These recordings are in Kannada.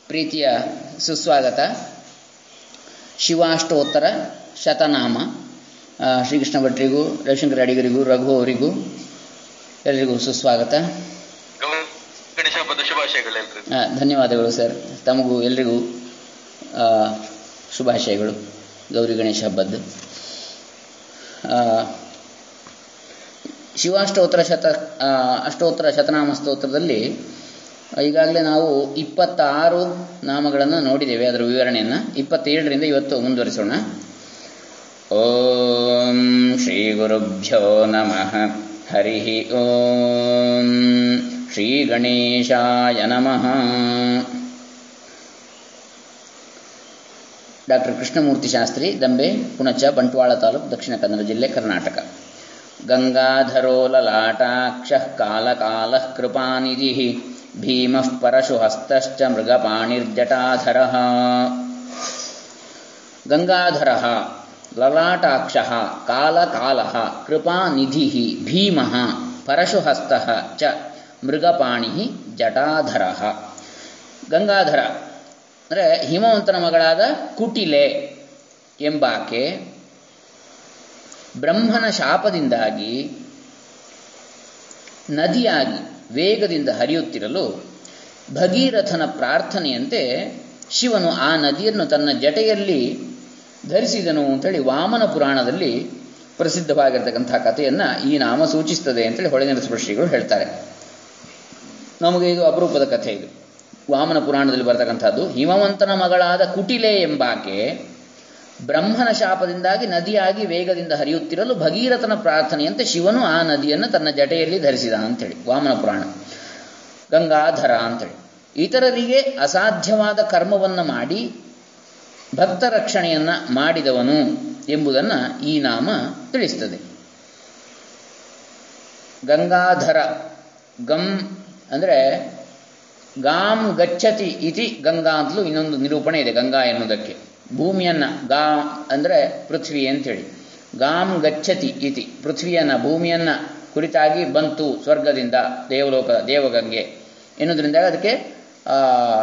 ಪ್ರೀತಿಯ ಸುಸ್ವಾಗತ ಶಿವಾಷ್ಟೋತ್ತರ ಶತನಾಮ ಆ, ಶ್ರೀಕೃಷ್ಣ ಭಟ್ರಿಗೂ ರವಿಶಂಕರ ಅಡಿಗರಿಗೂ ರಘು ಅವರಿಗೂ ಎಲ್ಲರಿಗೂ ಸುಸ್ವಾಗತ ಗೌರಿ ಗಣೇಶ ಹಬ್ಬದ ಶುಭಾಶಯಗಳೆಲ್ಲರಿಗೂ ಆ, ಧನ್ಯವಾದಗಳು ಸರ್ ತಮಗೂ ಎಲ್ರಿಗೂ ಆ, ಶುಭಾಶಯಗಳು ಗೌರಿ ಗಣೇಶ ಹಬ್ಬದ್ದು ಆ, ಶಿವಾಷ್ಟೋತ್ತರ ಶತ ಆ, ಅಷ್ಟೋತ್ತರ ಶತನಾಮ ಸ್ತೋತ್ರದಲ್ಲಿ ಈಗಾಗಲೇ ನಾವು ಇಪ್ಪತ್ತಾರು ನಾಮಗಳನ್ನು ನೋಡಿದ್ದೇವೆ ಅದರ ವಿವರಣೆಯನ್ನು ಇಪ್ಪತ್ತೇಳರಿಂದ ಇವತ್ತು ಮುಂದುವರಿಸೋಣ ಓಂ ಶ್ರೀ ಗುರುಭ್ಯೋ ನಮಃ ಹರಿ ಓಂ ಶ್ರೀ ಗಣೇಶಾಯ ನಮಃ ಡಾಕ್ಟರ್ ಕೃಷ್ಣಮೂರ್ತಿ ಶಾಸ್ತ್ರಿ ದಂಬೆ ಪುಣಚ ಬಂಟ್ವಾಳ ತಾಲೂಕು ದಕ್ಷಿಣ ಕನ್ನಡ ಜಿಲ್ಲೆ ಕರ್ನಾಟಕ ಗಂಗಾಧರೋ ಲಲಾಟಾಕ್ಷಃ ಕಾಲಕಾಲಃ ಕೃಪಾನಿಧಿಃ ಭೀಮಃ ಪರಶುಹಸ್ತಶ್ಚ ಮೃಗಪಾಣಿರ್ಜಟಾಧರಃ ಗಂಗಾಧರಃ ಲಲಾಟಾಕ್ಷಃ ಕಾಲಕಾಲಃ ಕೃಪಾನಿಧಿಃ ಭೀಮಃ ಪರಶುಹಸ್ತಃ ಚ ಮೃಗಪಾಣಿಃ ಜಟಾಧರಃ ಗಂಗಾಧರ ಅಂದರೆ ಹಿಮವಂತನ ಮಗಳಾದ ಕುಟಿಲೆ ಎಂಬಾಕೆ ಬ್ರಹ್ಮನ ಶಾಪದಿಂದಾಗಿ ನದಿಯಾಗಿ ವೇಗದಿಂದ ಹರಿಯುತ್ತಿರಲು ಭಗೀರಥನ ಪ್ರಾರ್ಥನೆಯಂತೆ ಶಿವನು ಆ ನದಿಯನ್ನು ತನ್ನ ಜಟೆಯಲ್ಲಿ ಧರಿಸಿದನು ಅಂತೇಳಿ ವಾಮನ ಪುರಾಣದಲ್ಲಿ ಪ್ರಸಿದ್ಧವಾಗಿರ್ತಕ್ಕಂಥ ಕಥೆಯನ್ನು ಈ ನಾಮ ಸೂಚಿಸ್ತದೆ ಅಂತೇಳಿ ಹೊಳೆನರಸಿಂಹ ಶ್ರೀಗಳು ಹೇಳ್ತಾರೆ ನಮಗೆ ಇದು ಅಪರೂಪದ ಕಥೆ ಇದು ವಾಮನ ಪುರಾಣದಲ್ಲಿ ಬರ್ತಕ್ಕಂಥದ್ದು ಹಿಮವಂತನ ಮಗಳಾದ ಕುಟಿಲೆ ಎಂಬಾಕೆ ಬ್ರಹ್ಮನ ಶಾಪದಿಂದಾಗಿ ನದಿಯಾಗಿ ವೇಗದಿಂದ ಹರಿಯುತ್ತಿರಲು ಭಗೀರಥನ ಪ್ರಾರ್ಥನೆಯಂತೆ ಶಿವನು ಆ ನದಿಯನ್ನು ತನ್ನ ಜಟೆಯಲ್ಲಿ ಧರಿಸಿದ ಅಂತೇಳಿ ವಾಮನ ಪುರಾಣ ಗಂಗಾಧರ ಅಂತೇಳಿ ಇತರರಿಗೆ ಅಸಾಧ್ಯವಾದ ಕರ್ಮವನ್ನು ಮಾಡಿ ಭಕ್ತ ರಕ್ಷಣೆಯನ್ನು ಮಾಡಿದವನು ಎಂಬುದನ್ನು ಈ ನಾಮ ತಿಳಿಸ್ತದೆ ಗಂಗಾಧರ ಗಂ ಅಂದರೆ ಗಾಂ ಗಚ್ಚತಿ ಇತಿ ಗಂಗಾ ಅಂತಲೂ ಇನ್ನೊಂದು ನಿರೂಪಣೆ ಇದೆ ಗಂಗಾ ಎನ್ನುವುದಕ್ಕೆ ಭೂಮಿಯನ್ನು ಗಾ ಅಂದರೆ ಪೃಥ್ವಿ ಅಂತೇಳಿ ಗಾಂ ಗಚ್ಚತಿ ಇತಿ ಪೃಥ್ವಿಯನ್ನು ಭೂಮಿಯನ್ನು ಕುರಿತಾಗಿ ಬಂತು ಸ್ವರ್ಗದಿಂದ ದೇವಲೋಕ ದೇವಗಂಗೆ ಎನ್ನುವುದರಿಂದ ಅದಕ್ಕೆ ಆ,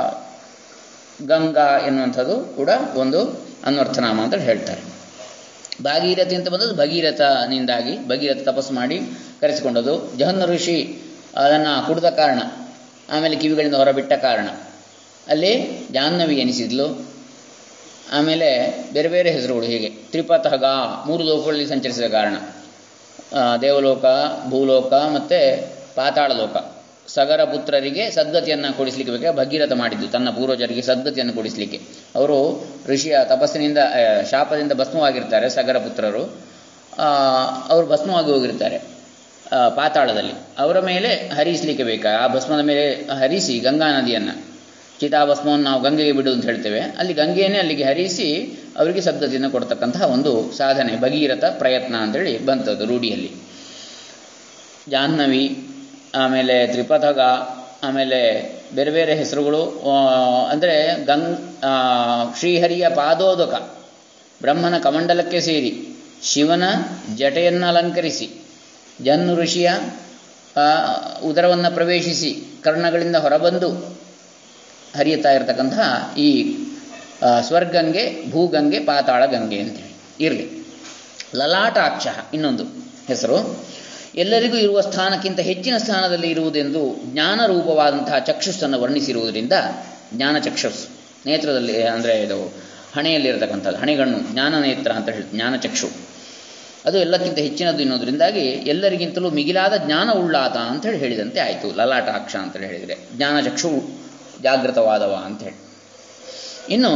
ಗಂಗಾ ಎನ್ನುವಂಥದ್ದು ಕೂಡ ಒಂದು ಅನ್ವರ್ಥನಾಮ ಅಂತ ಹೇಳ್ತಾರೆ ಭಾಗೀರಥಿ ಅಂತ ಬಂದದ್ದು ಭಗೀರಥನಿಂದಾಗಿ ಭಗೀರಥ ತಪಸ್ಸು ಮಾಡಿ ಕರೆಸಿಕೊಂಡದ್ದು ಜಹನ್ನ ಋಷಿ ಅದನ್ನು ಕುಡಿದ ಕಾರಣ ಆಮೇಲೆ ಕಿವಿಗಳಿಂದ ಹೊರಬಿಟ್ಟ ಕಾರಣ ಅಲ್ಲಿ ಜಾಹ್ನವಿ ಎನಿಸಿದ್ಲು ಆಮೇಲೆ ಬೇರೆ ಬೇರೆ ಹೆಸರುಗಳು ಹೀಗೆ ತ್ರಿಪಥಗ ಮೂರು ಲೋಕಗಳಲ್ಲಿ ಸಂಚರಿಸಿದ ಕಾರಣ ಆ, ದೇವಲೋಕ ಭೂಲೋಕ ಮತ್ತು ಪಾತಾಳ ಲೋಕ ಸಗರ ಪುತ್ರರಿಗೆ ಸದ್ಗತಿಯನ್ನು ಕೊಡಿಸಲಿಕ್ಕೆ ಬೇಕಾಗಿ ಭಗೀರಥ ಮಾಡಿದ್ದು ತನ್ನ ಪೂರ್ವಜರಿಗೆ ಸದ್ಗತಿಯನ್ನು ಕೊಡಿಸಲಿಕ್ಕೆ ಅವರು ಋಷಿಯ ತಪಸ್ಸಿನಿಂದ ಆ, ಶಾಪದಿಂದ ಭಸ್ಮವಾಗಿರ್ತಾರೆ ಸಗರ ಪುತ್ರರು ಆ, ಅವರು ಭಸ್ಮವಾಗಿ ಹೋಗಿರ್ತಾರೆ ಆ, ಪಾತಾಳದಲ್ಲಿ ಅವರ ಮೇಲೆ ಹರಿಸಲಿಕ್ಕೆ ಬೇಕಾ ಆ ಭಸ್ಮದ ಮೇಲೆ ಹರಿಸಿ ಗಂಗಾ ನದಿಯನ್ನು ಚಿತಾಭಸ್ಮವನ್ನು ನಾವು ಗಂಗೆಗೆ ಬಿಡು ಅಂತ ಹೇಳ್ತೇವೆ ಅಲ್ಲಿ ಗಂಗೆಯನ್ನೇ ಅಲ್ಲಿಗೆ ಹರಿಸಿ ಅವರಿಗೆ ಸದ್ಗತಿಯನ್ನು ಕೊಡ್ತಕ್ಕಂತಹ ಒಂದು ಸಾಧನೆ ಭಗೀರಥ ಪ್ರಯತ್ನ ಅಂತೇಳಿ ಬಂತದ್ದು ರೂಢಿಯಲ್ಲಿ ಜಾಹ್ನವಿ ಆಮೇಲೆ ತ್ರಿಪಥಗ ಆಮೇಲೆ ಬೇರೆ ಬೇರೆ ಹೆಸರುಗಳು ಅಂದರೆ ಗಂಗ್ ಆ, ಶ್ರೀಹರಿಯ ಪಾದೋದಕ ಬ್ರಹ್ಮನ ಕಮಂಡಲಕ್ಕೆ ಸೇರಿ ಶಿವನ ಜಟೆಯನ್ನು ಅಲಂಕರಿಸಿ ಜನ್ನು ಋಷಿಯ ಆ, ಉದರವನ್ನು ಪ್ರವೇಶಿಸಿ ಕರ್ಣಗಳಿಂದ ಹೊರಬಂದು ಹರಿಯುತ್ತಾ ಇರತಕ್ಕಂತಹ ಈ ಆ, ಸ್ವರ್ಗಂಗೆ ಭೂಗಂಗೆ ಪಾತಾಳ ಗಂಗೆ ಅಂತೇಳಿ ಇರಲಿ ಲಲಾಟಾಕ್ಷ ಇನ್ನೊಂದು ಹೆಸರು ಎಲ್ಲರಿಗೂ ಇರುವ ಸ್ಥಾನಕ್ಕಿಂತ ಹೆಚ್ಚಿನ ಸ್ಥಾನದಲ್ಲಿ ಇರುವುದೆಂದು ಜ್ಞಾನರೂಪವಾದಂತಹ ಚಕ್ಷುಸ್ಸನ್ನು ವರ್ಣಿಸಿರುವುದರಿಂದ ಜ್ಞಾನ ಚಕ್ಷುಸ್ ನೇತ್ರದಲ್ಲಿ ಅಂದರೆ ಇದು ಹಣೆಯಲ್ಲಿರತಕ್ಕಂಥದ್ದು ಹಣೆಗಣ್ಣು ಜ್ಞಾನ ನೇತ್ರ ಅಂತ ಹೇಳಿ ಜ್ಞಾನಚಕ್ಷು ಅದು ಎಲ್ಲಕ್ಕಿಂತ ಹೆಚ್ಚಿನದು ಎನ್ನುವುದರಿಂದಾಗಿ ಎಲ್ಲರಿಗಿಂತಲೂ ಮಿಗಿಲಾದ ಜ್ಞಾನ ಉಳ್ಳಾತ ಅಂತ ಹೇಳಿ ಹೇಳಿದಂತೆ ಆಯಿತು ಲಲಾಟಾಕ್ಷ ಅಂತೇಳಿ ಹೇಳಿದರೆ ಜ್ಞಾನಚಕ್ಷು ಜಾಗೃತವಾದವ ಅಂತೇಳಿ ಇನ್ನು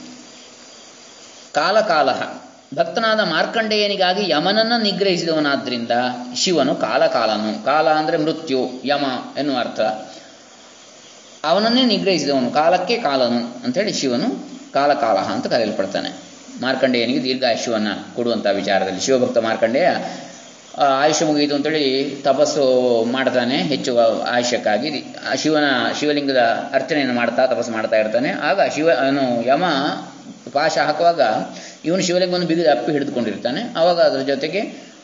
ಕಾಲಕಾಲ ಭಕ್ತನಾದ ಮಾರ್ಕಂಡೇಯನಿಗಾಗಿ ಯಮನನ್ನು ನಿಗ್ರಹಿಸಿದವನಾದ್ದರಿಂದ ಶಿವನು ಕಾಲಕಾಲನು ಕಾಲ ಅಂದರೆ ಮೃತ್ಯು ಯಮ ಎನ್ನುವ ಅರ್ಥ ಅವನನ್ನೇ ನಿಗ್ರಹಿಸಿದವನು ಕಾಲಕ್ಕೆ ಕಾಲನು ಅಂಥೇಳಿ ಶಿವನು ಕಾಲಕಾಲ ಅಂತ ಕರೆಯಲ್ಪಡ್ತಾನೆ ಮಾರ್ಕಂಡೇಯನಿಗೆ ದೀರ್ಘಾಯುಷ್ಯವನ್ನು ಕೊಡುವಂಥ ವಿಚಾರದಲ್ಲಿ ಶಿವಭಕ್ತ ಮಾರ್ಕಂಡೇಯ ಆ, ಆಯುಷ್ಯ ಮುಗಿಯಿತು ಅಂತೇಳಿ ತಪಸ್ಸು ಮಾಡ್ತಾನೆ ಹೆಚ್ಚು ಆಯುಷ್ಯಕ್ಕಾಗಿ ಆ ಶಿವನ ಶಿವಲಿಂಗದ ಅರ್ಚನೆಯನ್ನು ಮಾಡ್ತಾ ತಪಸ್ಸು ಮಾಡ್ತಾ ಇರ್ತಾನೆ ಆಗ ಶಿವ ಅವನು ಯಮ ಪಾಶ ಹಾಕುವಾಗ ಇವನು ಶಿವಲಿಂಗವನ್ನು ಬಿಗಿದು ಅಪ್ಪಿ ಹಿಡಿದುಕೊಂಡಿರ್ತಾನೆ ಆವಾಗ ಅದರ ಜೊತೆಗೆ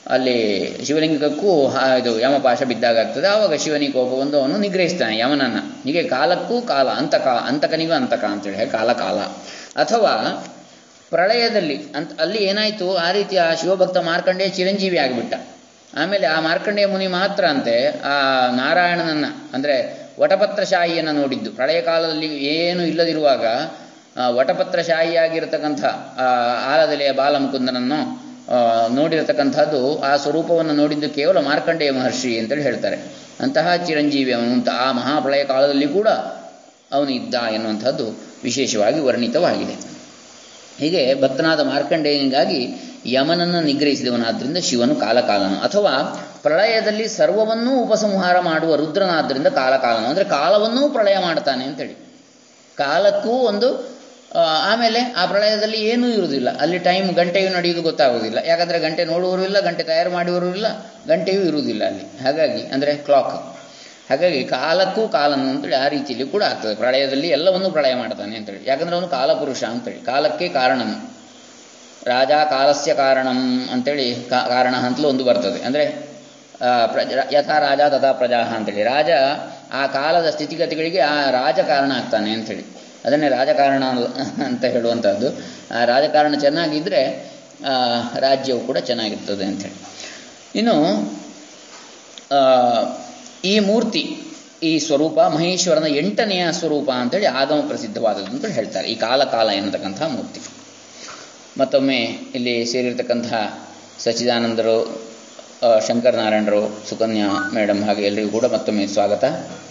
ಅಲ್ಲಿ ಶಿವಲಿಂಗಕ್ಕೂ ಹಾ- ಇದು ಯಮಪಾಶ ಬಿದ್ದಾಗ ಆಗ್ತದೆ ಆವಾಗ ಶಿವನಿಗೆ ಕೋಪ ಬಂದು ಅವನು ನಿಗ್ರಹಿಸ್ತಾನೆ ಯಮನನ್ನ ಹೀಗೆ ಕಾಲಕ್ಕೂ ಕಾಲ ಅಂತಕ ಅಂತಕನಿಗೂ ಅಂತಕ ಅಂತೇಳಿ ಹಾಗೆ ಕಾಲ ಕಾಲ ಅಥವಾ ಪ್ರಳಯದಲ್ಲಿ ಅಂತ ಅಲ್ಲಿ ಏನಾಯಿತು ಆ ರೀತಿ ಆ ಶಿವಭಕ್ತ ಮಾರ್ಕಂಡೇಯ ಚಿರಂಜೀವಿ ಆಗಿಬಿಟ್ಟ ಆಮೇಲೆ ಆ ಮಾರ್ಕಂಡೇಯ ಮುನಿ ಮಾತ್ರ ಅಂತೆ ಆ ನಾರಾಯಣನನ್ನ ಅಂದರೆ ವಟಪತ್ರಶಾಹಿಯನ್ನು ನೋಡಿದ್ದು ಪ್ರಳಯ ಕಾಲದಲ್ಲಿ ಏನು ಇಲ್ಲದಿರುವಾಗ ಆ, ವಟಪತ್ರಶಾಹಿಯಾಗಿರತಕ್ಕಂಥ ಆ ಆಲದೆಲೆಯ ಬಾಲಮುಕುಂದನನ್ನು ಆ, ನೋಡಿರತಕ್ಕಂಥದ್ದು ಆ ಸ್ವರೂಪವನ್ನು ನೋಡಿದ್ದು ಕೇವಲ ಮಾರ್ಕಂಡೇಯ ಮಹರ್ಷಿ ಅಂತೇಳಿ ಹೇಳ್ತಾರೆ ಅಂತಹ ಚಿರಂಜೀವಿ ಅವನು ಅಂತ ಆ ಮಹಾಪ್ರಳಯ ಕಾಲದಲ್ಲಿ ಕೂಡ ಅವನು ಇದ್ದ ಎನ್ನುವಂಥದ್ದು ವಿಶೇಷವಾಗಿ ವರ್ಣಿತವಾಗಿದೆ ಹೀಗೆ ಭಕ್ತನಾದ ಮಾರ್ಕಂಡೇಯನಿಗಾಗಿ ಯಮನನ್ನು ನಿಗ್ರಹಿಸಿದವನಾದ್ದರಿಂದ ಶಿವನು ಕಾಲಕಾಲನು ಅಥವಾ ಪ್ರಳಯದಲ್ಲಿ ಸರ್ವವನ್ನೂ ಉಪಸಂಹಾರ ಮಾಡುವ ರುದ್ರನಾದ್ದರಿಂದ ಕಾಲಕಾಲನು ಅಂದರೆ ಕಾಲವನ್ನೂ ಪ್ರಳಯ ಮಾಡ್ತಾನೆ ಅಂತೇಳಿ ಕಾಲಕ್ಕೂ ಒಂದು ಆ, ಆಮೇಲೆ ಆ ಪ್ರಳಯದಲ್ಲಿ ಏನೂ ಇರುವುದಿಲ್ಲ ಅಲ್ಲಿ ಟೈಮ್ ಗಂಟೆಯು ನಡೆಯುವುದು ಗೊತ್ತಾಗುವುದಿಲ್ಲ ಯಾಕಂದರೆ ಗಂಟೆ ನೋಡುವವರು ಇಲ್ಲ ಗಂಟೆ ತಯಾರು ಮಾಡುವವರು ಇಲ್ಲ ಗಂಟೆಯೂ ಇರುವುದಿಲ್ಲ ಅಲ್ಲಿ ಹಾಗಾಗಿ ಅಂದರೆ ಕ್ಲಾಕ್ ಹಾಗಾಗಿ ಕಾಲಕ್ಕೂ ಕಾಲನು ಅಂತೇಳಿ ಆ ರೀತಿಯಲ್ಲಿ ಕೂಡ ಆಗ್ತದೆ ಪ್ರಳಯದಲ್ಲಿ ಎಲ್ಲವನ್ನೂ ಪ್ರಳಯ ಮಾಡ್ತಾನೆ ಅಂತೇಳಿ ಯಾಕಂದ್ರೆ ಅವನು ಕಾಲಪುರುಷ ಅಂತೇಳಿ ಕಾಲಕ್ಕೆ ಕಾರಣನು ರಾಜ ಕಾಲಸ್ಯ ಕಾರಣಂ ಅಂತೇಳಿ ಕಾ- ಕಾರಣ ಅಂತಲೂ ಒಂದು ಬರ್ತದೆ ಅಂದರೆ ಪ್ರಜ ಯಥಾ ರಾಜ ತಥಾ ಪ್ರಜಾ ಅಂತೇಳಿ ರಾಜ ಆ ಕಾಲದ ಸ್ಥಿತಿಗತಿಗಳಿಗೆ ಆ ರಾಜ ಕಾರಣ ಆಗ್ತಾನೆ ಅಂಥೇಳಿ ಅದನ್ನೇ ರಾಜಕಾರಣ ಅಂತ ಹೇಳುವಂಥದ್ದು ಆ ರಾಜಕಾರಣ ಚೆನ್ನಾಗಿದ್ದರೆ ಆ, ರಾಜ್ಯವು ಕೂಡ ಚೆನ್ನಾಗಿರ್ತದೆ ಅಂಥೇಳಿ ಇನ್ನು ಆ, ಈ ಮೂರ್ತಿ ಈ ಸ್ವರೂಪ ಮಹೇಶ್ವರನ ಎಂಟನೆಯ ಸ್ವರೂಪ ಅಂತೇಳಿ ಆಗಮ ಪ್ರಸಿದ್ಧವಾದದ್ದು ಅಂತೇಳಿ ಹೇಳ್ತಾರೆ ಈ ಕಾಲ ಕಾಲ ಎನ್ನತಕ್ಕಂಥ ಮೂರ್ತಿ ಮತ್ತೊಮ್ಮೆ ಇಲ್ಲಿ ಸೇರಿರ್ತಕ್ಕಂತಹ ಸಚ್ಚಿದಾನಂದರು ಆ, ಶಂಕರನಾರಾಯಣರು ಸುಕನ್ಯಾ ಮೇಡಮ್ ಹಾಗೆ ಎಲ್ಲರಿಗೂ ಕೂಡ ಮತ್ತೊಮ್ಮೆ ಸ್ವಾಗತ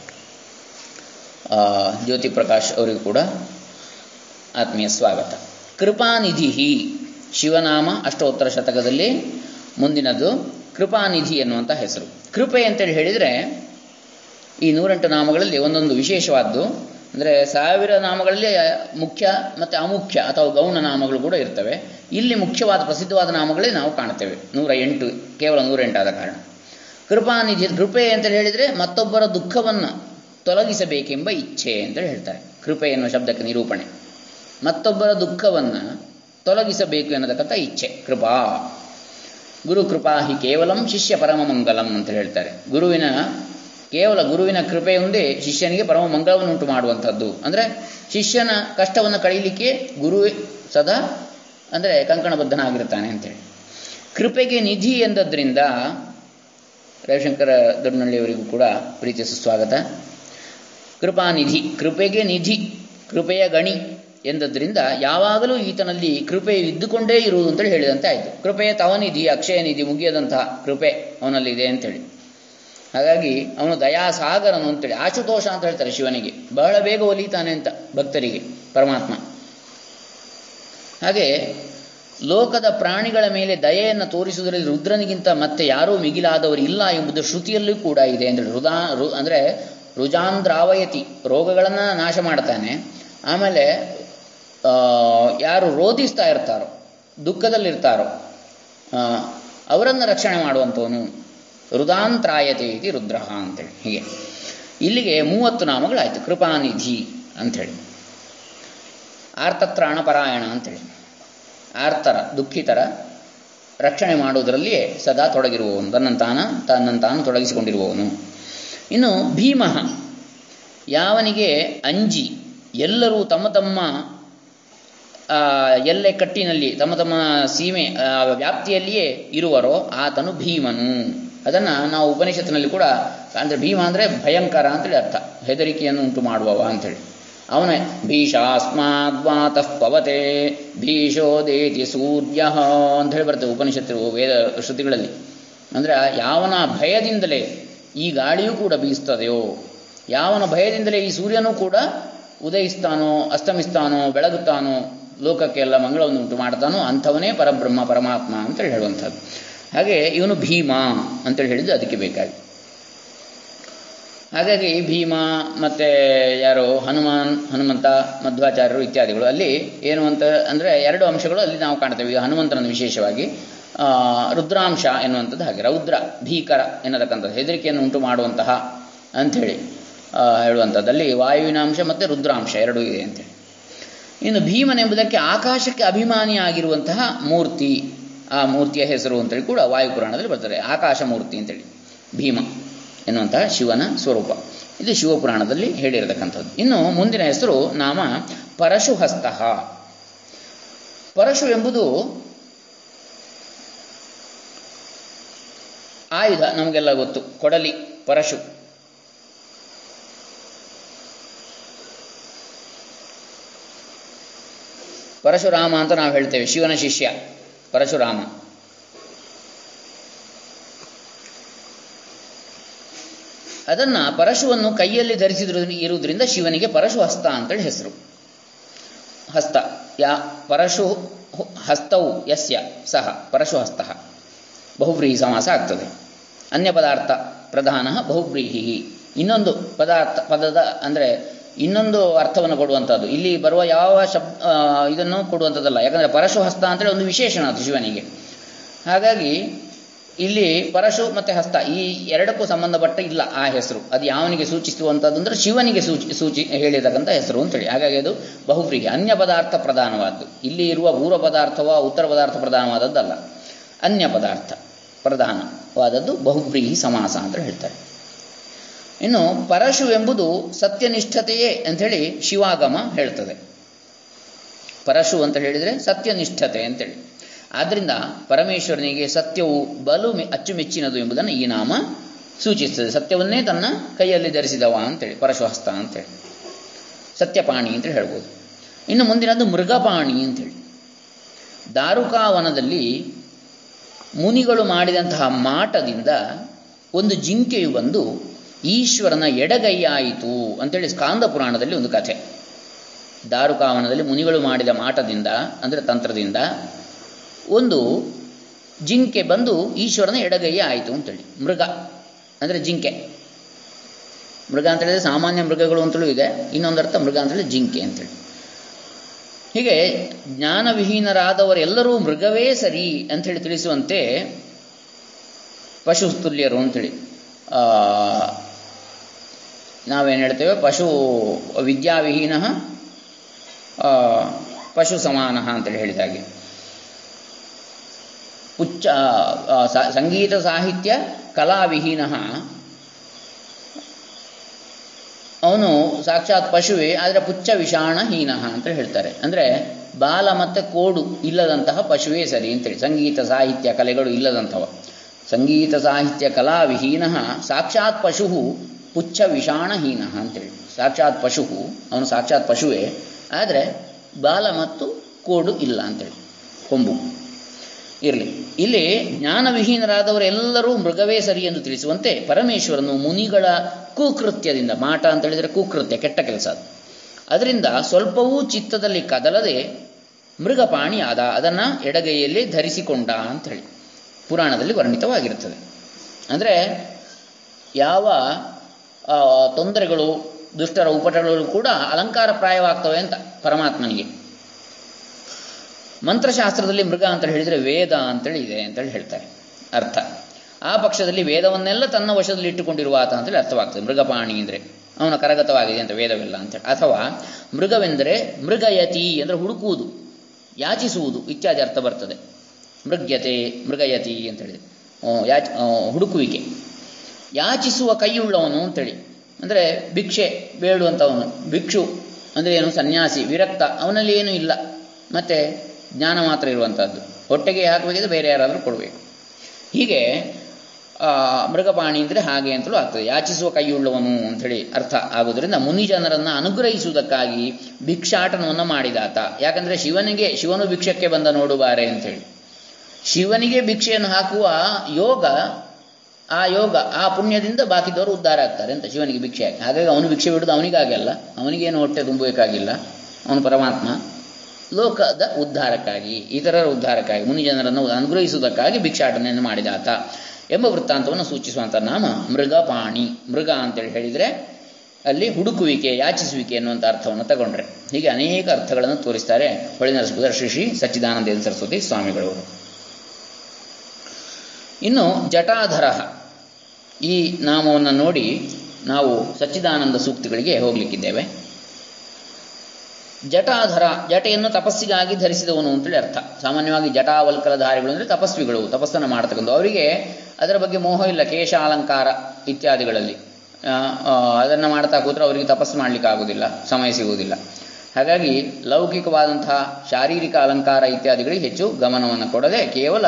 ಆ, ಜ್ಯೋತಿ ಪ್ರಕಾಶ್ ಅವರಿಗೂ ಕೂಡ ಆತ್ಮೀಯ ಸ್ವಾಗತ ಕೃಪಾನಿಧಿ ಶಿವನಾಮ ಅಷ್ಟೋತ್ತರ ಶತಕದಲ್ಲಿ ಮುಂದಿನದು ಕೃಪಾನಿಧಿ ಎನ್ನುವಂಥ ಹೆಸರು ಕೃಪೆ ಅಂತೇಳಿ ಹೇಳಿದರೆ ಈ ನೂರೆಂಟು ನಾಮಗಳಲ್ಲಿ ಒಂದೊಂದು ವಿಶೇಷವಾದ್ದು ಅಂದರೆ ಸಾವಿರ ನಾಮಗಳಲ್ಲಿ ಮುಖ್ಯ ಮತ್ತು ಅಮುಖ್ಯ ಅಥವಾ ಗೌಣ ನಾಮಗಳು ಕೂಡ ಇರ್ತವೆ ಇಲ್ಲಿ ಮುಖ್ಯವಾದ ಪ್ರಸಿದ್ಧವಾದ ನಾಮಗಳೇ ನಾವು ಕಾಣ್ತೇವೆ ನೂರ ಎಂಟು ಕೇವಲ ನೂರ ಎಂಟಾದ ಕಾರಣ ಕೃಪಾನಿಧಿ ಕೃಪೆ ಅಂತೇಳಿ ಹೇಳಿದರೆ ಮತ್ತೊಬ್ಬರ ದುಃಖವನ್ನು ತೊಲಗಿಸಬೇಕೆಂಬ ಇಚ್ಛೆ ಅಂತೇಳಿ ಹೇಳ್ತಾರೆ ಕೃಪೆ ಎನ್ನುವ ಶಬ್ದಕ್ಕೆ ನಿರೂಪಣೆ ಮತ್ತೊಬ್ಬರ ದುಃಖವನ್ನು ತೊಲಗಿಸಬೇಕು ಎನ್ನತಕ್ಕಂಥ ಇಚ್ಛೆ ಕೃಪಾ ಗುರು ಕೃಪಾ ಹಿ ಕೇವಲಂ ಶಿಷ್ಯ ಪರಮ ಮಂಗಲಂ ಅಂತ ಹೇಳ್ತಾರೆ ಗುರುವಿನ ಕೇವಲ ಗುರುವಿನ ಕೃಪೆಯೊಂದೇ ಶಿಷ್ಯನಿಗೆ ಪರಮ ಮಂಗಳವನ್ನು ಉಂಟು ಮಾಡುವಂಥದ್ದು ಅಂದರೆ ಶಿಷ್ಯನ ಕಷ್ಟವನ್ನು ಕಳೀಲಿಕ್ಕೆ ಗುರು ಸದಾ ಅಂದರೆ ಕಂಕಣಬದ್ಧನಾಗಿರ್ತಾನೆ ಅಂತೇಳಿ ಕೃಪೆಗೆ ನಿಧಿ ಎಂದದ್ರಿಂದ ರವಿಶಂಕರ ದೊಡ್ಡನಳ್ಳಿಯವರಿಗೂ ಕೂಡ ಪ್ರೀತಿಯ ಸುಸ್ವಾಗತ ಕೃಪಾನಿಧಿ ಕೃಪೆಗೆ ನಿಧಿ ಕೃಪೆಯ ಗಣಿ ಎಂದದ್ರಿಂದ ಯಾವಾಗಲೂ ಈತನಲ್ಲಿ ಕೃಪೆ ಇದ್ದುಕೊಂಡೇ ಇರುವುದು ಅಂತೇಳಿ ಹೇಳಿದಂತೆ ಆಯಿತು ಕೃಪೆಯ ತವನಿಧಿ ಅಕ್ಷಯ ನಿಧಿ ಮುಗಿಯದಂತಹ ಕೃಪೆ ಅವನಲ್ಲಿದೆ ಅಂತೇಳಿ ಹಾಗಾಗಿ ಅವನು ದಯಾಸಾಗರನು ಅಂತೇಳಿ ಆಶುತೋಷ ಅಂತ ಹೇಳ್ತಾರೆ ಶಿವನಿಗೆ ಬಹಳ ಬೇಗ ಒಲಿತಾನೆ ಅಂತ ಭಕ್ತರಿಗೆ ಪರಮಾತ್ಮ ಹಾಗೆ ಲೋಕದ ಪ್ರಾಣಿಗಳ ಮೇಲೆ ದಯೆಯನ್ನು ತೋರಿಸುವುದರಲ್ಲಿ ರುದ್ರನಿಗಿಂತ ಮತ್ತೆ ಯಾರೂ ಮಿಗಿಲಾದವರು ಇಲ್ಲ ಎಂಬುದು ಶ್ರುತಿಯಲ್ಲೂ ಕೂಡ ಇದೆ ಅಂದರೆ ರುದಾ ರು ಅಂದರೆ ರುಜಾಂದ್ರಾವಯತಿ ರೋಗಗಳನ್ನು ನಾಶ ಮಾಡ್ತಾನೆ ಆಮೇಲೆ ಆ, ಯಾರು ರೋಧಿಸ್ತಾ ಇರ್ತಾರೋ ದುಃಖದಲ್ಲಿರ್ತಾರೋ ಆ, ಅವರನ್ನು ರಕ್ಷಣೆ ಮಾಡುವಂಥವನು ರುದಾಂತ್ರಾಯತೆ ಇತಿ ರುದ್ರ ಅಂತೇಳಿ ಹೀಗೆ ಇಲ್ಲಿಗೆ ಮೂವತ್ತು ನಾಮಗಳಾಯಿತು ಕೃಪಾನಿಧಿ ಅಂಥೇಳಿ ಆರ್ತತ್ರಾಣ ಪರಾಯಣ ಅಂಥೇಳಿ ಆರ್ತರ ದುಃಖಿತರ ರಕ್ಷಣೆ ಮಾಡುವುದರಲ್ಲಿಯೇ ಸದಾ ತೊಡಗಿರುವವನು ತನ್ನಂತಾನ ತನ್ನಂತಾನು ತೊಡಗಿಸಿಕೊಂಡಿರುವವನು ಇನ್ನು ಭೀಮ ಯಾವನಿಗೆ ಅಂಜಿ ಎಲ್ಲರೂ ತಮ್ಮ ತಮ್ಮ ಆ, ಎಲ್ಲೆ ಕಟ್ಟಿನಲ್ಲಿ ತಮ್ಮ ತಮ್ಮ ಸೀಮೆ ಆ, ವ್ಯಾಪ್ತಿಯಲ್ಲಿಯೇ ಇರುವರೋ ಆತನು ಭೀಮನು ಅದನ್ನು ನಾವು ಉಪನಿಷತ್ತಿನಲ್ಲಿ ಕೂಡ ಅಂದರೆ ಭೀಮ ಅಂದರೆ ಭಯಂಕರ ಅಂತೇಳಿ ಅರ್ಥ ಹೆದರಿಕೆಯನ್ನು ಉಂಟು ಮಾಡುವವ ಅಂತೇಳಿ ಅವನೇ ಭೀಷಾಸ್ಮಾದ್ವಾತಃ ಪವತೆ ಭೀಷೋದೇತಿ ಸೂರ್ಯ ಅಂತ ಹೇಳಿ ಬರ್ತದೆ ಉಪನಿಷತ್ತು ವೇದ ಶ್ರುತಿಗಳಲ್ಲಿ ಅಂದರೆ ಯಾವನ ಭಯದಿಂದಲೇ ಈ ಗಾಳಿಯೂ ಕೂಡ ಬೀಸ್ತದೆಯೋ ಯಾವನ ಭಯದಿಂದಲೇ ಈ ಸೂರ್ಯನೂ ಕೂಡ ಉದಯಿಸ್ತಾನೋ ಅಸ್ತಮಿಸ್ತಾನೋ ಬೆಳಗುತ್ತಾನೋ ಲೋಕಕ್ಕೆಲ್ಲ ಮಂಗಳವನ್ನು ಉಂಟು ಮಾಡ್ತಾನೋ ಅಂಥವನೇ ಪರಬ್ರಹ್ಮ ಪರಮಾತ್ಮ ಅಂತೇಳಿ ಹೇಳುವಂಥದ್ದು ಹಾಗೆ ಇವನು ಭೀಮ ಅಂತೇಳಿ ಹೇಳಿದ್ದು ಅದಕ್ಕೆ ಬೇಕಾಗಿ ಹಾಗಾಗಿ ಭೀಮ ಮತ್ತು ಯಾರು ಹನುಮಾನ್ ಹನುಮಂತ ಮಧ್ವಾಚಾರ್ಯರು ಇತ್ಯಾದಿಗಳು ಅಲ್ಲಿ ಏನು ಅಂತ ಅಂದರೆ ಎರಡು ಅಂಶಗಳು ಅಲ್ಲಿ ನಾವು ಕಾಣ್ತೇವೆ ಈಗ ಹನುಮಂತನನ್ನು ವಿಶೇಷವಾಗಿ ಆ, ರುದ್ರಾಂಶ ಎನ್ನುವಂಥದ್ದು ಹಾಗೆ ರೌದ್ರ ಭೀಕರ ಎನ್ನತಕ್ಕಂಥದ್ದು ಹೆದರಿಕೆಯನ್ನು ಉಂಟು ಮಾಡುವಂತಹ ಅಂಥೇಳಿ ಆ, ಹೇಳುವಂಥದ್ದಲ್ಲಿ ವಾಯುವಿನ ಅಂಶ ಮತ್ತು ರುದ್ರಾಂಶ ಎರಡೂ ಇದೆ ಅಂತೇಳಿ ಇನ್ನು ಭೀಮನೆಂಬುದಕ್ಕೆ ಆಕಾಶಕ್ಕೆ ಅಭಿಮಾನಿಯಾಗಿರುವಂತಹ ಮೂರ್ತಿ ಆ ಮೂರ್ತಿಯ ಹೆಸರು ಅಂತೇಳಿ ಕೂಡ ವಾಯುಪುರಾಣದಲ್ಲಿ ಬರ್ತದೆ ಆಕಾಶ ಮೂರ್ತಿ ಅಂತೇಳಿ ಭೀಮ ಎನ್ನುವಂತಹ ಶಿವನ ಸ್ವರೂಪ ಇದು ಶಿವಪುರಾಣದಲ್ಲಿ ಹೇಳಿರತಕ್ಕಂಥದ್ದು ಇನ್ನು ಮುಂದಿನ ಹೆಸರು ನಾಮ ಪರಶುಹಸ್ತ ಪರಶು ಎಂಬುದು ಆಯುಧ ನಮಗೆಲ್ಲ ಗೊತ್ತು ಕೊಡಲಿ ಪರಶು ಪರಶುರಾಮ ಅಂತ ನಾವು ಹೇಳ್ತೇವೆ ಶಿವನ ಶಿಷ್ಯ ಪರಶುರಾಮ ಅದನ್ನ ಪರಶುವನ್ನು ಕೈಯಲ್ಲಿ ಧರಿಸಿದ್ರು ಇರುವುದರಿಂದ ಶಿವನಿಗೆ ಪರಶು ಹಸ್ತ ಅಂತೇಳಿ ಹೆಸರು ಹಸ್ತ ಯಾ ಪರಶು ಹಸ್ತವು ಯಸ್ಯ ಸಹ ಪರಶು ಹಸ್ತ ಬಹುಬ್ರೀಹಿ ಸಮಾಸ ಆಗ್ತದೆ ಅನ್ಯ ಪದಾರ್ಥ ಪ್ರಧಾನ ಬಹುಬ್ರೀಹಿ ಇನ್ನೊಂದು ಪದಾರ್ಥ ಪದದ ಅಂದರೆ ಇನ್ನೊಂದು ಅರ್ಥವನ್ನು ಕೊಡುವಂಥದ್ದು ಇಲ್ಲಿ ಬರುವ ಯಾವ ಶಬ್ ಆ, ಇದನ್ನು ಕೊಡುವಂಥದ್ದಲ್ಲ ಯಾಕಂದರೆ ಪರಶು ಹಸ್ತ ಅಂತೇಳಿ ಒಂದು ವಿಶೇಷಣ ಅದು ಶಿವನಿಗೆ ಹಾಗಾಗಿ ಇಲ್ಲಿ ಪರಶು ಮತ್ತು ಹಸ್ತ ಈ ಎರಡಕ್ಕೂ ಸಂಬಂಧಪಟ್ಟ ಇಲ್ಲ ಆ ಹೆಸರು ಅದು ಯಾವನಿಗೆ ಸೂಚಿಸುವಂಥದ್ದು ಅಂದರೆ ಶಿವನಿಗೆ ಸೂಚಿ ಸೂಚಿ ಹೇಳಿರ್ತಕ್ಕಂಥ ಹೆಸರು ಅಂತೇಳಿ ಹಾಗಾಗಿ ಅದು ಬಹುಬ್ರೀಹಿ ಅನ್ಯ ಪದಾರ್ಥ ಪ್ರಧಾನವಾದ್ದು ಇಲ್ಲಿ ಇರುವ ಪೂರ್ವ ಪದಾರ್ಥವ ಉತ್ತರ ಪದಾರ್ಥ ಪ್ರಧಾನವಾದದ್ದಲ್ಲ ಅನ್ಯ ಪದಾರ್ಥ ಪ್ರಧಾನವಾದದ್ದು ಬಹುಬ್ರೀಹಿ ಸಮಾಸ ಅಂತ ಹೇಳ್ತಾರೆ ಇನ್ನು ಪರಶು ಎಂಬುದು ಸತ್ಯನಿಷ್ಠತೆಯೇ ಅಂಥೇಳಿ ಶಿವಾಗಮ ಹೇಳ್ತದೆ ಪರಶು ಅಂತ ಹೇಳಿದರೆ ಸತ್ಯನಿಷ್ಠತೆ ಅಂತೇಳಿ ಆದ್ದರಿಂದ ಪರಮೇಶ್ವರನಿಗೆ ಸತ್ಯವು ಬಲು ಮೆ ಅಚ್ಚುಮೆಚ್ಚಿನದು ಎಂಬುದನ್ನು ಈ ನಾಮ ಸೂಚಿಸ್ತದೆ ಸತ್ಯವನ್ನೇ ತನ್ನ ಕೈಯಲ್ಲಿ ಧರಿಸಿದವ ಅಂತೇಳಿ ಪರಶುಹಸ್ತ ಅಂತೇಳಿ ಸತ್ಯಪಾಣಿ ಅಂತೇಳಿ ಹೇಳ್ಬೋದು ಇನ್ನು ಮುಂದಿನದು ಮೃಗಪಾಣಿ ಅಂತೇಳಿ ದಾರುಕಾವನದಲ್ಲಿ ಮುನಿಗಳು ಮಾಡಿದಂತಹ ಮಾಟದಿಂದ ಒಂದು ಜಿಂಕೆಯು ಬಂದು ಈಶ್ವರನ ಎಡಗೈಯಾಯಿತು ಅಂತೇಳಿ ಸ್ಕಾಂದ ಪುರಾಣದಲ್ಲಿ ಒಂದು ಕಥೆ ದಾರುಕಾವನದಲ್ಲಿ ಮುನಿಗಳು ಮಾಡಿದ ಮಾಟದಿಂದ ಅಂದರೆ ತಂತ್ರದಿಂದ ಒಂದು ಜಿಂಕೆ ಬಂದು ಈಶ್ವರನ ಎಡಗೈ ಆಯಿತು ಅಂತೇಳಿ ಮೃಗ ಅಂದರೆ ಜಿಂಕೆ ಮೃಗ ಅಂತ ಹೇಳಿದ್ರೆ ಸಾಮಾನ್ಯ ಮೃಗಗಳು ಅಂತಲೂ ಇದೆ ಇನ್ನೊಂದರ್ಥ ಮೃಗ ಅಂತ ಹೇಳಿದ್ರೆ ಜಿಂಕೆ ಅಂತೇಳಿ ಹೀಗೆ ಜ್ಞಾನವಿಹೀನರಾದವರೆಲ್ಲರೂ ಮೃಗವೇ ಸರಿ ಅಂಥೇಳಿ ತಿಳಿಸುವಂತೆ ಪಶು ತುಲ್ಯರು ಅಂಥೇಳಿ ಆ, ನಾವೇನು ಹೇಳ್ತೇವೆ ಪಶು ವಿದ್ಯಾವಿಹೀನ ಆ, ಪಶು ಸಮಾನ ಅಂತೇಳಿ ಹೇಳಿದಾಗೆ ಉಚ್ಚ ಆ, ಸ- ಸಂಗೀತ ಸಾಹಿತ್ಯ ಕಲಾವಿಹೀನ ಅವನು ಸಾಕ್ಷಾತ್ ಪಶುವೇ ಆದರೆ ಪುಚ್ಚ ವಿಷಾಣಹೀನ ಅಂತ ಹೇಳ್ತಾರೆ ಅಂದರೆ ಬಾಲ ಮತ್ತು ಕೋಡು ಇಲ್ಲದಂತಹ ಪಶುವೇ ಸರಿ ಅಂತೇಳಿ ಸಂಗೀತ ಸಾಹಿತ್ಯ ಕಲೆಗಳು ಇಲ್ಲದಂಥವ ಸಂಗೀತ ಸಾಹಿತ್ಯ ಕಲಾವಿಹೀನ ಸಾಕ್ಷಾತ್ ಪಶು ಪುಚ್ಚ ವಿಷಾಣಹೀನ ಅಂತೇಳಿ ಸಾಕ್ಷಾತ್ ಪಶು ಅವನು ಸಾಕ್ಷಾತ್ ಪಶುವೇ ಆದರೆ ಬಾಲ ಮತ್ತು ಕೋಡು ಇಲ್ಲ ಅಂತೇಳಿ ಕೊಂಬು ಇರಲಿ ಇಲ್ಲಿ ಜ್ಞಾನವಿಹೀನರಾದವರೆಲ್ಲರೂ ಮೃಗವೇ ಸರಿ ಎಂದು ತಿಳಿಸುವಂತೆ ಪರಮೇಶ್ವರನು ಮುನಿಗಳ ಕುಕೃತ್ಯದಿಂದ ಮಾಟ ಅಂತ ಹೇಳಿದರೆ ಕುಕೃತ್ಯ ಕೆಟ್ಟ ಕೆಲಸ ಅದು ಅದರಿಂದ ಸ್ವಲ್ಪವೂ ಚಿತ್ತದಲ್ಲಿ ಕದಲದೆ ಮೃಗಪಾಣಿ ಆದ ಅದನ್ನು ಎಡಗೈಯಲ್ಲಿ ಧರಿಸಿಕೊಂಡ ಅಂಥೇಳಿ ಪುರಾಣದಲ್ಲಿ ವರ್ಣಿತವಾಗಿರುತ್ತದೆ ಅಂದರೆ ಯಾವ ಆ, ತೊಂದರೆಗಳು ದುಷ್ಟರ ಉಪಟಗಳು ಕೂಡ ಅಲಂಕಾರಪ್ರಾಯವಾಗ್ತವೆ ಅಂತ ಪರಮಾತ್ಮನಿಗೆ ಮಂತ್ರಶಾಸ್ತ್ರದಲ್ಲಿ ಮೃಗ ಅಂತ ಹೇಳಿದರೆ ವೇದ ಅಂತೇಳಿ ಇದೆ ಅಂತೇಳಿ ಹೇಳ್ತಾರೆ ಅರ್ಥ ಆ ಪಕ್ಷದಲ್ಲಿ ವೇದವನ್ನೆಲ್ಲ ತನ್ನ ವಶದಲ್ಲಿ ಇಟ್ಟುಕೊಂಡಿರುವ ಆತ ಅಂತೇಳಿ ಅರ್ಥವಾಗ್ತದೆ ಮೃಗಪಾಣಿ ಅಂದರೆ ಅವನ ಕರಗತವಾಗಿದೆ ಅಂತ ವೇದವೆಲ್ಲ ಅಂತೇಳಿ ಅಥವಾ ಮೃಗವೆಂದರೆ ಮೃಗಯತಿ ಅಂದರೆ ಹುಡುಕುವುದು ಯಾಚಿಸುವುದು ಇತ್ಯಾದಿ ಅರ್ಥ ಬರ್ತದೆ ಮೃಗ್ಯತೆ ಮೃಗಯತಿ ಅಂತ ಹೇಳಿದೆ ಯಾಚ ಆ, ಹುಡುಕುವಿಕೆ ಯಾಚಿಸುವ ಕೈಯುಳ್ಳವನು ಅಂತೇಳಿ ಅಂದರೆ ಭಿಕ್ಷೆ ಬೇಡುವಂಥವನು ಭಿಕ್ಷು ಅಂದರೆ ಏನು ಸನ್ಯಾಸಿ ವಿರಕ್ತ ಅವನಲ್ಲಿ ಏನೂ ಇಲ್ಲ ಮತ್ತು ಜ್ಞಾನ ಮಾತ್ರ ಇರುವಂಥದ್ದು ಹೊಟ್ಟೆಗೆ ಹಾಕಬೇಕಿದ್ರೆ ಬೇರೆ ಯಾರಾದರೂ ಕೊಡಬೇಕು ಹೀಗೆ ಆ, ಮೃಗಪಾಣಿ ಅಂದರೆ ಹಾಗೆ ಅಂತಲೂ ಆಗ್ತದೆ ಯಾಚಿಸುವ ಕೈಯುಳ್ಳವನು ಅಂಥೇಳಿ ಅರ್ಥ ಆಗೋದ್ರಿಂದ ಮುನಿ ಜನರನ್ನು ಅನುಗ್ರಹಿಸುವುದಕ್ಕಾಗಿ ಭಿಕ್ಷಾಟನವನ್ನು ಮಾಡಿದಾತ ಯಾಕಂದರೆ ಶಿವನಿಗೆ ಶಿವನು ಭಿಕ್ಷಕ್ಕೆ ಬಂದ ನೋಡುಬಾರೆ ಅಂಥೇಳಿ ಶಿವನಿಗೆ ಭಿಕ್ಷೆಯನ್ನು ಹಾಕುವ ಯೋಗ ಆ ಯೋಗ ಆ ಪುಣ್ಯದಿಂದ ಬಾಕಿದವರು ಉದ್ಧಾರ ಆಗ್ತಾರೆ ಅಂತ ಶಿವನಿಗೆ ಭಿಕ್ಷೆ ಹಾಕಿ ಹಾಗಾಗಿ ಅವನು ಭಿಕ್ಷೆ ಬಿಡೋದು ಅವನಿಗಾಗಿ ಅಲ್ಲ ಅವನಿಗೇನು ಹೊಟ್ಟೆ ತುಂಬಬೇಕಾಗಿಲ್ಲ ಅವನು ಪರಮಾತ್ಮ ಲೋಕದ ಉದ್ಧಾರಕ್ಕಾಗಿ ಇತರರ ಉದ್ಧಾರಕ್ಕಾಗಿ ಮುನಿ ಜನರನ್ನು ಅನುಗ್ರಹಿಸುವುದಕ್ಕಾಗಿ ಭಿಕ್ಷಾಟನೆಯನ್ನು ಮಾಡಿದಾತ ಎಂಬ ವೃತ್ತಾಂತವನ್ನು ಸೂಚಿಸುವಂಥ ನಾಮ ಮೃಗಪಾಣಿ ಮೃಗ ಅಂತೇಳಿ ಹೇಳಿದರೆ ಅಲ್ಲಿ ಹುಡುಕುವಿಕೆ ಯಾಚಿಸುವಿಕೆ ಎನ್ನುವಂಥ ಅರ್ಥವನ್ನು ತಗೊಂಡ್ರೆ ಹೀಗೆ ಅನೇಕ ಅರ್ಥಗಳನ್ನು ತೋರಿಸ್ತಾರೆ ಹೊಳಿನರಸಪುರ ಶ್ರೀ ಶ್ರೀ ಸಚ್ಚಿದಾನಂದ ಸರಸ್ವತಿ ಸ್ವಾಮಿಗಳವರು ಇನ್ನು ಜಟಾಧರ ಈ ನಾಮವನ್ನು ನೋಡಿ ನಾವು ಸಚ್ಚಿದಾನಂದ ಸೂಕ್ತಿಗಳಿಗೆ ಹೋಗಲಿಕ್ಕಿದ್ದೇವೆ ಜಟಾಧರ ಜಟೆಯನ್ನು ತಪಸ್ಸಿಗಾಗಿ ಧರಿಸಿದವನು ಅಂತೇಳಿ ಅರ್ಥ ಸಾಮಾನ್ಯವಾಗಿ ಜಟಾವಲ್ಕಲಧಾರಿಗಳು ಅಂದರೆ ತಪಸ್ವಿಗಳು ತಪಸ್ಸನ್ನು ಮಾಡ್ತಕ್ಕಂಥ ಅವರಿಗೆ ಅದರ ಬಗ್ಗೆ ಮೋಹ ಇಲ್ಲ ಕೇಶ ಅಲಂಕಾರ ಇತ್ಯಾದಿಗಳಲ್ಲಿ ಅದನ್ನು ಮಾಡ್ತಾ ಕೂತ್ರೆ ಅವರಿಗೆ ತಪಸ್ಸು ಮಾಡಲಿಕ್ಕೆ ಆಗೋದಿಲ್ಲ ಸಮಯ ಸಿಗುವುದಿಲ್ಲ ಹಾಗಾಗಿ ಲೌಕಿಕವಾದಂತಹ ಶಾರೀರಿಕ ಅಲಂಕಾರ ಇತ್ಯಾದಿಗಳಿಗೆ ಹೆಚ್ಚು ಗಮನವನ್ನು ಕೊಡದೆ ಕೇವಲ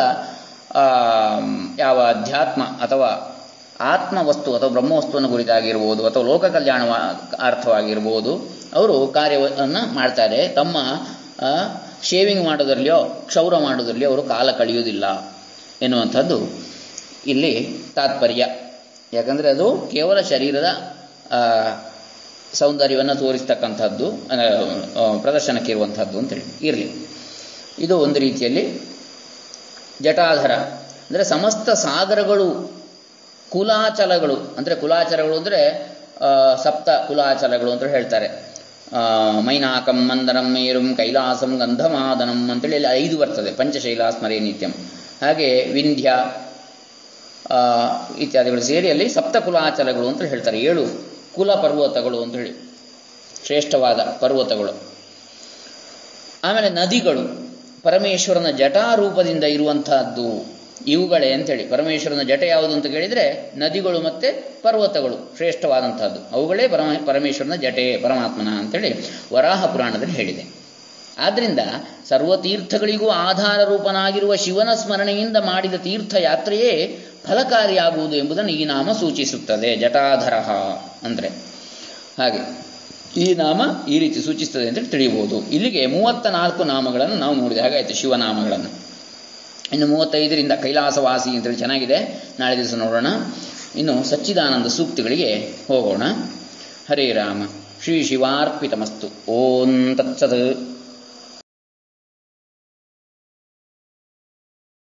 ಯಾವ ಅಧ್ಯಾತ್ಮ ಅಥವಾ ಆತ್ಮವಸ್ತು ಅಥವಾ ಬ್ರಹ್ಮವಸ್ತುವನ್ನು ಕುರಿತಾಗಿರ್ಬೋದು ಅಥವಾ ಲೋಕ ಕಲ್ಯಾಣ ಅರ್ಥವಾಗಿರ್ಬೋದು ಅವರು ಕಾರ್ಯವನ್ನು ಮಾಡ್ತಾರೆ ತಮ್ಮ ಶೇವಿಂಗ್ ಮಾಡೋದ್ರಲ್ಲಿಯೋ ಕ್ಷೌರ ಮಾಡೋದ್ರಲ್ಲಿಯೋ ಅವರು ಕಾಲ ಕಳೆಯುವುದಿಲ್ಲ ಎನ್ನುವಂಥದ್ದು ಇಲ್ಲಿ ತಾತ್ಪರ್ಯ ಯಾಕಂದರೆ ಅದು ಕೇವಲ ಶರೀರದ ಸೌಂದರ್ಯವನ್ನು ತೋರಿಸ್ತಕ್ಕಂಥದ್ದು ಪ್ರದರ್ಶನಕ್ಕೆ ಇರುವಂಥದ್ದು ಅಂತೇಳಿ ಇರಲಿ ಇದು ಒಂದು ರೀತಿಯಲ್ಲಿ ಜಟಾಧರ ಅಂದರೆ ಸಮಸ್ತ ಸಾಗರಗಳು ಕುಲಾಚಲಗಳು ಅಂದರೆ ಕುಲಾಚಲಗಳು ಅಂದರೆ ಸಪ್ತ ಕುಲಾಚಲಗಳು ಅಂತ ಹೇಳ್ತಾರೆ ಮೈನಾಕಂ ಮಂದನಂ ಮೇರುಂ ಕೈಲಾಸಂ ಗಂಧಮಾದನಂ ಅಂತೇಳಿ ಅಲ್ಲಿ ಐದು ಬರ್ತದೆ ಪಂಚಶೈಲ ಸ್ಮರೇ ನಿತ್ಯಂ ಹಾಗೆ ವಿಂಧ್ಯ ಇತ್ಯಾದಿಗಳು ಸೇರಿ ಅಲ್ಲಿ ಸಪ್ತ ಕುಲಾಚಲಗಳು ಅಂತ ಹೇಳ್ತಾರೆ ಏಳು ಕುಲ ಪರ್ವತಗಳು ಅಂತ ಹೇಳಿ ಶ್ರೇಷ್ಠವಾದ ಪರ್ವತಗಳು ಆಮೇಲೆ ನದಿಗಳು ಪರಮೇಶ್ವರನ ಜಟಾರೂಪದಿಂದ ಇರುವಂತಹದ್ದು ಇವುಗಳೇ ಅಂತೇಳಿ ಪರಮೇಶ್ವರನ ಜಟ ಯಾವುದು ಅಂತ ಕೇಳಿದರೆ ನದಿಗಳು ಮತ್ತು ಪರ್ವತಗಳು ಶ್ರೇಷ್ಠವಾದಂಥದ್ದು ಅವುಗಳೇ ಪರಮ ಪರಮೇಶ್ವರನ ಜಟೆ ಪರಮಾತ್ಮನ ಅಂತೇಳಿ ವರಾಹ ಪುರಾಣದಲ್ಲಿ ಹೇಳಿದೆ ಆದ್ದರಿಂದ ಸರ್ವತೀರ್ಥಗಳಿಗೂ ಆಧಾರ ರೂಪನಾಗಿರುವ ಶಿವನ ಸ್ಮರಣೆಯಿಂದ ಮಾಡಿದ ತೀರ್ಥಯಾತ್ರೆಯೇ ಫಲಕಾರಿಯಾಗುವುದು ಎಂಬುದನ್ನು ಈ ನಾಮ ಸೂಚಿಸುತ್ತದೆ ಜಟಾಧರ ಅಂದರೆ ಹಾಗೆ ಈ ನಾಮ ಈ ರೀತಿ ಸೂಚಿಸ್ತದೆ ಅಂತೇಳಿ ತಿಳಿಯಬಹುದು ಇಲ್ಲಿಗೆ ಮೂವತ್ತ ನಾಲ್ಕು ನಾಮಗಳನ್ನು ನಾವು ನೋಡಿದ ಹಾಗಾಯಿತು ಶಿವನಾಮಗಳನ್ನು ಇನ್ನು ಮೂವತ್ತೈದರಿಂದ ಕೈಲಾಸವಾಸಿ ಅಂತೇಳಿ ಚೆನ್ನಾಗಿದೆ ನಾಳೆ ದಿವಸ ನೋಡೋಣ ಇನ್ನು ಸಚ್ಚಿದಾನಂದ ಸೂಕ್ತಿಗಳಿಗೆ ಹೋಗೋಣ ಹರೇ ರಾಮ ಶ್ರೀ ಶಿವಾರ್ಪಿತಮಸ್ತು ಓಂ ತತ್ಸತ್